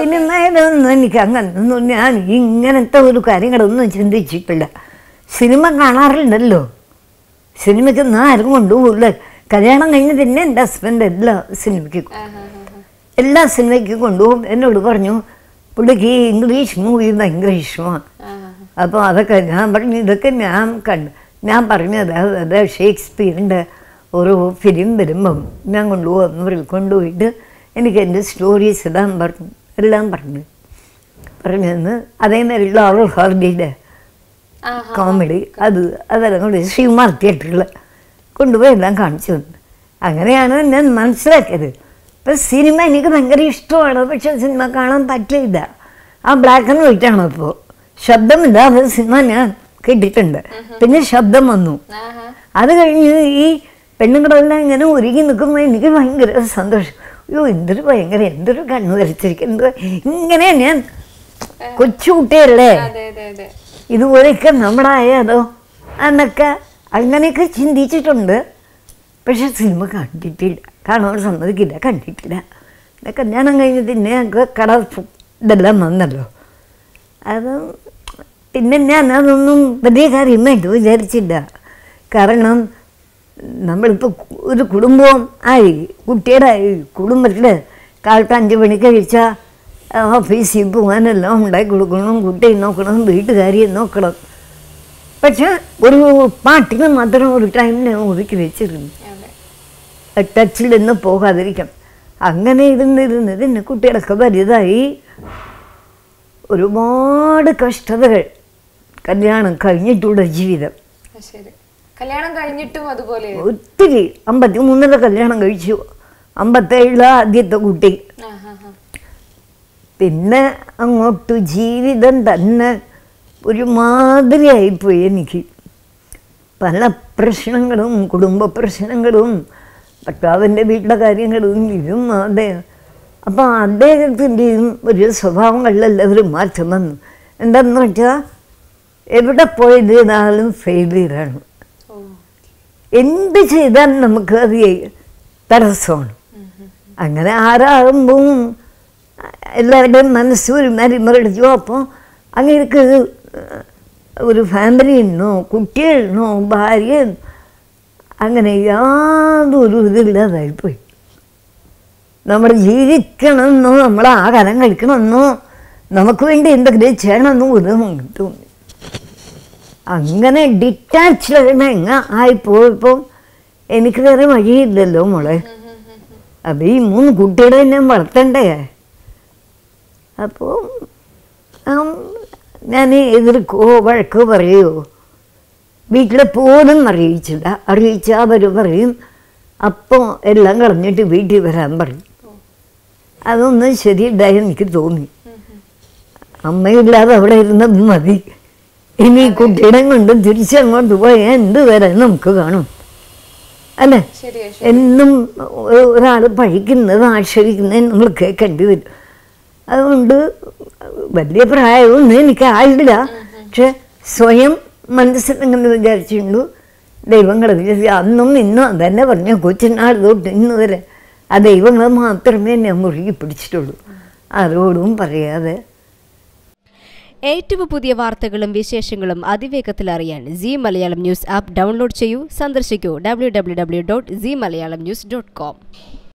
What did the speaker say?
സിനിമയിലൊന്നും എനിക്ക് അങ്ങനൊന്നും ഞാൻ ഇങ്ങനത്തെ ഒരു കാര്യങ്ങളൊന്നും ചിന്തിച്ചിട്ടില്ല സിനിമ കാണാറുണ്ടല്ലോ സിനിമയ്ക്ക് ഒന്നും ആരും കൊണ്ടുപോകില്ല കല്യാണം കഴിഞ്ഞ് പിന്നെ എൻ്റെ ഹസ്ബൻഡ് എല്ലാ സിനിമയ്ക്ക് കൊ- എല്ലാ സിനിമയ്ക്കും കൊണ്ടുപോകും എന്നോട് പറഞ്ഞു പുള്ളിക്ക് ഈ ഇംഗ്ലീഷ് മൂവി ഭയങ്കര ഇഷ്ടമാണ് അപ്പോൾ അതൊക്കെ ഞാൻ പറഞ്ഞു ഇതൊക്കെ ഞാൻ കണ്ടു ഞാൻ പറഞ്ഞത് അത് ഷേക്സ്പിയറിൻ്റെ ഓരോ ഫിലിം വരുമ്പം ഞാൻ കൊണ്ടുപോകും അവർ കൊണ്ടുപോയിട്ട് എനിക്ക് എൻ്റെ സ്റ്റോറീസ് എല്ലാം പറഞ്ഞു എല്ലാം പറഞ്ഞു പറഞ്ഞു തന്ന് അതേമാതിരി ലോറൽ ഹാർഡിയുടെ കോമഡി അത് അതെല്ലാം കൊണ്ട് ശ്രീകുമാർ തിയേറ്ററിൽ കൊണ്ടുപോയി എല്ലാം കാണിച്ചു തന്നു അങ്ങനെയാണ് ഞാൻ മനസ്സിലാക്കിയത് ഇപ്പം സിനിമ എനിക്ക് ഭയങ്കര ഇഷ്ടമാണ് പക്ഷെ സിനിമ കാണാൻ പറ്റില്ല ആ ബ്ലാക്ക് ആൻഡ് വൈറ്റ് ആണ് ഇപ്പോൾ ശബ്ദമില്ലാതെ സിനിമ ഞാൻ കേട്ടിട്ടുണ്ട് പിന്നെ ശബ്ദം വന്നു അത് കഴിഞ്ഞ് ഈ പെണ്ണുങ്ങളെല്ലാം ഇങ്ങനെ ഒരുങ്ങി നിൽക്കുമ്പോൾ എനിക്ക് ഭയങ്കര സന്തോഷം അയ്യോ എന്തൊരു ഭയങ്കര എന്തൊരു കണ്ണു വരച്ചിരിക്കുന്നത് ഇങ്ങനെ ഞാൻ കൊച്ചുകുട്ടിയല്ലേ അതെ അതെ അതെ ഇതുപോലെയൊക്കെ നമ്മളായാലോ എന്നൊക്കെ അങ്ങനെയൊക്കെ ചിന്തിച്ചിട്ടുണ്ട് പക്ഷെ സിനിമ കണ്ടിട്ടില്ല കാണാൻ സമ്മതിക്കില്ല കണ്ടിട്ടില്ല പിന്നെ കല്യാണം കഴിഞ്ഞ് പിന്നെ ഞങ്ങൾക്ക് കട ഫു- ഇതെല്ലാം വന്നല്ലോ അത് പിന്നെ ഞാൻ അതൊന്നും വലിയ കാര്യമായിട്ട് വിചാരിച്ചില്ല കാരണം നമ്മളിപ്പോൾ ഒരു കുടുംബവും ആയി കുട്ടിയുടെ ആയി കുടുംബത്തിൽ കാലത്ത് അഞ്ച് മണിക്ക് കഴിച്ചാൽ ഓഫീസിൽ പോകാനെല്ലാം ഉണ്ടാക്കി കൊടുക്കണം കുട്ടിയെ നോക്കണം വീട്ടുകാരിയെ നോക്കണം പക്ഷെ ഒരു പാട്ടിന് മാത്രം ഒരു ടൈമിന് ഒതുക്കി വെച്ചിരുന്നു അതെ ടച്ചിൽ നിന്ന് പോകാതിരിക്കാം അങ്ങനെ ഇരുന്നിരുന്ന് പിന്നെ കുട്ടികളൊക്കെ വലുതായി ഒരുപാട് കഷ്ടതകൾ കല്യാണം കഴിഞ്ഞിട്ടുള്ള ജീവിതം ആ, ശരി കല്യാണം കഴിഞ്ഞിട്ടും അതുപോലെ ഒത്തിരി അമ്പത്തി മൂന്നിലെ കല്യാണം കഴിച്ചു അമ്പത്തേഴിലെ ആദ്യത്തെ കുട്ടി പിന്നെ അങ്ങോട്ട് ജീവിതം തന്നെ ഒരുമാതിരിയായിപ്പോയി എനിക്ക് പല പ്രശ്നങ്ങളും കുടുംബ പ്രശ്നങ്ങളും ഭർത്താവിൻ്റെ വീട്ടിലെ കാര്യങ്ങളും ഇതും അതെ അപ്പം അദ്ദേഹത്തിൻ്റെയും ഒരു സ്വഭാവങ്ങളിലെല്ലാവരും മാറ്റം വന്നു എന്താണെന്ന് വെച്ചാൽ എവിടെ പോയത് ഏതായാലും ഫെയിലിയറാണ് ഓ എന്ത് ചെയ്താൽ നമുക്ക് അത് തടസ്സമാണ് അങ്ങനെ ആരാകുമ്പോൾ എല്ലാവരുടെയും മനസ്സ് ഒരു മരിമറിച്ചു അപ്പോൾ അങ്ങേക്ക് ഒരു ഫാമിലിന്നോ കുട്ടികളിനോ ഭാര്യ അങ്ങനെ യാതൊരു ഇതില്ലാതായിപ്പോയി നമ്മൾ ജീവിക്കണമെന്നോ നമ്മൾ ആഹാരം കഴിക്കണമെന്നോ നമുക്ക് വേണ്ടി എന്തെങ്കിലും ചെയ്യണമെന്നോ ഒരു തോന്നി അങ്ങനെ ഡിറ്റാച്ച്ഡ് എങ്ങ ആയിപ്പോയപ്പോൾ എനിക്ക് വേറെ വഴിയില്ലല്ലോ മോളെ അപ്പം ഈ മൂന്ന് കുട്ടികളെ ഞാൻ വളർത്തണ്ടേ അപ്പോൾ ഞാൻ എതിർക്കോ വഴക്കോ പറയുമോ വീട്ടിലെ പോലും അറിയിച്ചില്ല അറിയിച്ചാൽ അവർ പറയും അപ്പോൾ എല്ലാം കളഞ്ഞിട്ട് വീട്ടിൽ വരാൻ പറയും അതൊന്നും ശരിയുണ്ടായി എനിക്ക് തോന്നി അമ്മയില്ലാതെ അവിടെ ഇരുന്നത് മതി ഇനി ഈ കുട്ടിയുടെ കൊണ്ട് തിരിച്ചങ്ങോട്ട് പോയാൽ എന്ത് വരാൻ നമുക്ക് കാണും അല്ലേ ശരിയാ എന്നും ഒരാൾ പഴിക്കുന്നത് ആക്ഷേപിക്കുന്നത് നമ്മൾ കേൾക്കേണ്ടി വരും അതുകൊണ്ട് വലിയ പ്രായമൊന്നും എനിക്ക് ആയില്ല പക്ഷെ സ്വയം മനസ്സിലെങ്ങനെ വിചാരിച്ചിട്ടുണ്ടു ദൈവങ്ങളെ വിചാരിച്ചു അന്നും ഇന്നും അതന്നെ പറഞ്ഞു കൊച്ചുനാൾ തൊട്ട് ഇന്ന് വരെ ആ ദൈവങ്ങളെ മാത്രമേ ഞാൻ മുറുകി പിടിച്ചിട്ടുള്ളൂ ആരോടും പറയാതെ ഏറ്റവും പുതിയ വാർത്തകളും വിശേഷങ്ങളും അതിവേഗത്തിൽ അറിയാൻ C Malayalam news app download ചെയ്യൂ സന്ദർശിക്കൂ W W W dot C Malayalam news dot com